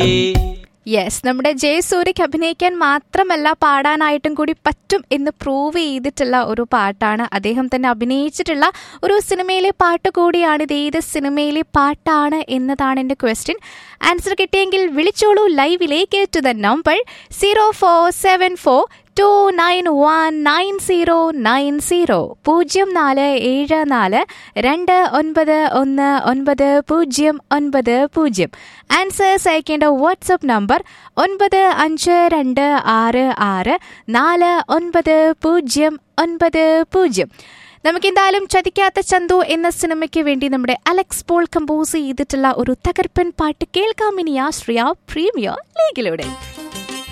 yes നമ്മുടെ ജയസൂര്യക്ക് അഭിനയിക്കാൻ മാത്രമല്ല പാടാനായിട്ടും കൂടി പറ്റും എന്ന് പ്രൂവ് ചെയ്തിട്ടുള്ള ഒരു പാട്ടാണ് അദ്ദേഹം തന്നെ അഭിനയിച്ചിട്ടുള്ള ഒരു സിനിമയിലെ പാട്ട് കൂടിയാണ് ഇത് ഏത് സിനിമയിലെ പാട്ടാണ് എന്നതാണ് എൻ്റെ ക്വസ്റ്റ്യൻ ആൻസർ കിട്ടിയെങ്കിൽ വിളിച്ചോളൂ ലൈവിലേക്ക് to the number zero four seven four two nine one nine zero nine zero പൂജ്യം നാല് ഏഴ് നാല് രണ്ട് ഒൻപത് ഒന്ന് ഒൻപത് പൂജ്യം ഒൻപത് പൂജ്യം ആൻസേഴ്സ് അയക്കേണ്ട വാട്സപ്പ് നമ്പർ ഒൻപത് അഞ്ച് രണ്ട് ആറ് ആറ് നാല് ഒൻപത് പൂജ്യം ഒൻപത് പൂജ്യം നമുക്കെന്തായാലും ചതിക്കാത്ത ചന്തു എന്ന സിനിമയ്ക്ക് വേണ്ടി നമ്മുടെ അലക്സ് പോൾ കമ്പോസ് ചെയ്തിട്ടുള്ള ഒരു തകർപ്പൻ പാട്ട് കേൾക്കാം ഇനി ആശ്രിയ പ്രീമിയർ ലീഗിലൂടെ